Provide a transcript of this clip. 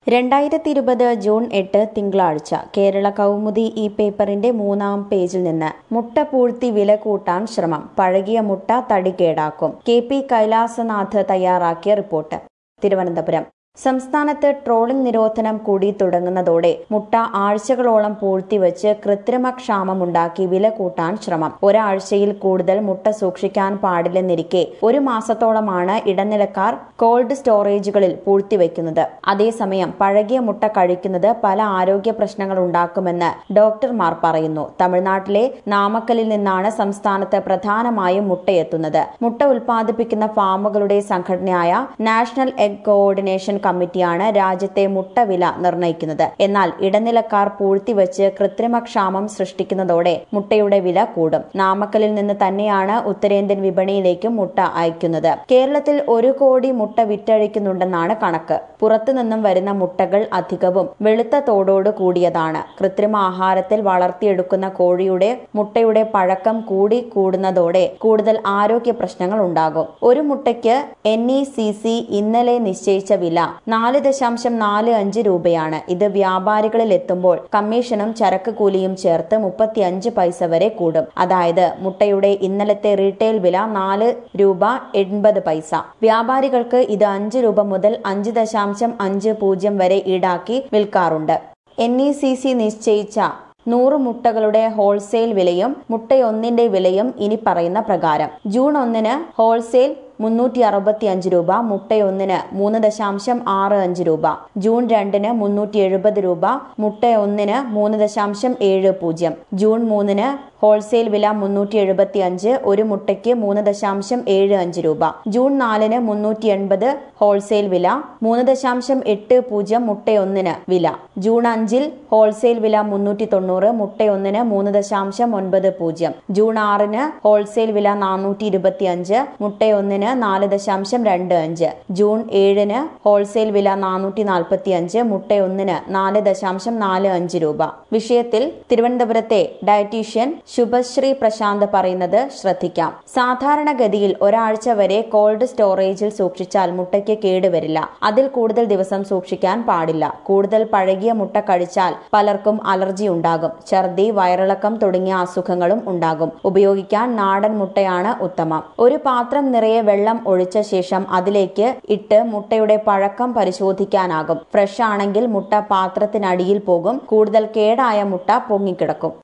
രണ്ടായിരത്തി ഇരുപത് ജൂൺ എട്ട് തിങ്കളാഴ്ച കേരള കൗമുദി ഈ പേപ്പറിന്റെ മൂന്നാം പേജിൽ നിന്ന് മുട്ട പൂഴ്ത്തി വില കൂട്ടാൻ ശ്രമം പഴകിയ മുട്ട തടി കേടാക്കും കെ പി കൈലാസനാഥ് തയ്യാറാക്കിയ റിപ്പോർട്ട് തിരുവനന്തപുരം സംസ്ഥാനത്ത് ട്രോളിംഗ് നിരോധനം കൂടി തുടങ്ങുന്നതോടെ മുട്ട ആഴ്ചകളോളം പൂഴ്ത്തിവെച്ച് കൃത്രിമ ക്ഷാമമുണ്ടാക്കി വില കൂട്ടാൻ ശ്രമം ഒരാഴ്ചയിൽ കൂടുതൽ മുട്ട സൂക്ഷിക്കാൻ പാടില്ലെന്നിരിക്കെ ഒരു മാസത്തോളമാണ് ഇടനിലക്കാർ കോൾഡ് സ്റ്റോറേജുകളിൽ പൂഴ്ത്തിവെക്കുന്നത് അതേസമയം പഴകിയ മുട്ട കഴിക്കുന്നത് പല ആരോഗ്യ പ്രശ്നങ്ങൾ ഉണ്ടാക്കുമെന്ന് ഡോക്ടർമാർ പറയുന്നു തമിഴ്നാട്ടിലെ നാമക്കലിൽ നിന്നാണ് സംസ്ഥാനത്ത് പ്രധാനമായും മുട്ടയെത്തുന്നത് മുട്ട ഉൽപ്പാദിപ്പിക്കുന്ന ഫാമുകളുടെ സംഘടനയായ നാഷണൽ എഗ് കോഓർഡിനേഷൻ കമ്മിറ്റിയാണ് രാജ്യത്തെ മുട്ട വില നിർണ്ണയിക്കുന്നത് എന്നാൽ ഇടനിലക്കാർ പൂഴ്ത്തിവെച്ച് കൃത്രിമ ക്ഷാമം സൃഷ്ടിക്കുന്നതോടെ മുട്ടയുടെ വില കൂടും നാമക്കലിൽ നിന്ന് തന്നെയാണ് ഉത്തരേന്ത്യൻ വിപണിയിലേക്കും മുട്ട അയക്കുന്നത് കേരളത്തിൽ ഒരു കോടി മുട്ട വിറ്റഴിക്കുന്നുണ്ടെന്നാണ് കണക്ക് പുറത്തുനിന്നും വരുന്ന മുട്ടകൾ അധികവും വെളുത്ത തോടോട് കൂടിയതാണ് കൃത്രിമ ആഹാരത്തിൽ വളർത്തിയെടുക്കുന്ന കോഴിയുടെ മുട്ടയുടെ പഴക്കം കൂടി കൂടുന്നതോടെ കൂടുതൽ ആരോഗ്യ പ്രശ്നങ്ങൾ ഉണ്ടാകും ഒരു മുട്ടയ്ക്ക് എൻ ഇ സി സി ഇന്നലെ നിശ്ചയിച്ച വില നാല് ദശാംശം നാല് അഞ്ച് രൂപയാണ് ഇത് വ്യാപാരികളിൽ എത്തുമ്പോൾ കമ്മീഷനും ചരക്ക് കൂലിയും ചേർത്ത് മുപ്പത്തിയഞ്ച് പൈസ വരെ കൂടും അതായത് മുട്ടയുടെ ഇന്നലത്തെ റീറ്റെയിൽ വില നാല് രൂപ എൺപത് പൈസ വ്യാപാരികൾക്ക് ഇത് അഞ്ച് രൂപ മുതൽ അഞ്ച് ദശാംശം അഞ്ച് പൂജ്യം വരെ ഈടാക്കി വിൽക്കാറുണ്ട് എൻ ഇ സി സി നിശ്ചയിച്ച നൂറ് മുട്ടകളുടെ ഹോൾസെയിൽ വിലയും മുട്ടയൊന്നിന്റെ വിലയും ഇനി പറയുന്ന പ്രകാരം ജൂൺ ഒന്നിന് ഹോൾസെയിൽ മുന്നൂറ്റി അറുപത്തി അഞ്ച് രൂപ മുട്ടയൊന്നിന് മൂന്ന് ദശാംശം ആറ് അഞ്ച് രൂപ ജൂൺ രണ്ടിന് മുന്നൂറ്റി എഴുപത് രൂപ മുട്ട ഒന്നിന് മൂന്ന് ദശാംശം ഏഴ് പൂജ്യം ജൂൺ മൂന്നിന് ഹോൾസെയിൽ വില മുന്നൂറ്റി എഴുപത്തി അഞ്ച് ഒരു മുട്ടയ്ക്ക് മൂന്ന് ദശാംശം ഏഴ് അഞ്ച് രൂപ ജൂൺ നാലിന് മുന്നൂറ്റി എൺപത് ഹോൾസെയിൽ വില മൂന്ന് ദശാംശം എട്ട് പൂജ്യം മുട്ടയൊന്നിന് വില ജൂൺ അഞ്ചിൽ ഹോൾസെയിൽ വില മുന്നൂറ്റി തൊണ്ണൂറ് മുട്ടയൊന്നിന് മൂന്ന് ദശാംശം ഒൻപത് പൂജ്യം ജൂൺ ആറിന് ഹോൾസെയിൽ വില നാനൂറ്റി ഇരുപത്തി അഞ്ച് മുട്ടയൊന്നിന് നാല് ദശാംശം രണ്ട് അഞ്ച് ജൂൺ ഏഴിന് ഹോൾസെയിൽ വില നാനൂറ്റി നാൽപ്പത്തി അഞ്ച് മുട്ടയൊന്നിന് നാല് ദശാംശം നാല് അഞ്ച് രൂപ വിഷയത്തിൽ തിരുവനന്തപുരത്തെ ഡയറ്റീഷ്യൻ ശുഭശ്രീ പ്രശാന്ത് പറയുന്നത് ശ്രദ്ധിക്കാം സാധാരണഗതിയിൽ ഒരാഴ്ച വരെ കോൾഡ് സ്റ്റോറേജിൽ സൂക്ഷിച്ചാൽ മുട്ടയ്ക്ക് കേടുവരില്ല അതിൽ കൂടുതൽ ദിവസം സൂക്ഷിക്കാൻ പാടില്ല കൂടുതൽ പഴകിയ മുട്ട കഴിച്ചാൽ പലർക്കും അലർജി ഉണ്ടാകും ഛർദി വയറിളക്കം തുടങ്ങിയ അസുഖങ്ങളും ഉണ്ടാകും ഉപയോഗിക്കാൻ നാടൻ മുട്ടയാണ് ഉത്തമം ഒരു പാത്രം നിറയെ വെള്ളം ഒഴിച്ച ശേഷം അതിലേക്ക് ഇട്ട് മുട്ടയുടെ പഴക്കം പരിശോധിക്കാനാകും ഫ്രഷ് ആണെങ്കിൽ മുട്ട പാത്രത്തിനടിയിൽ പോകും കൂടുതൽ കേടായ മുട്ട പൊങ്ങിക്കിടക്കും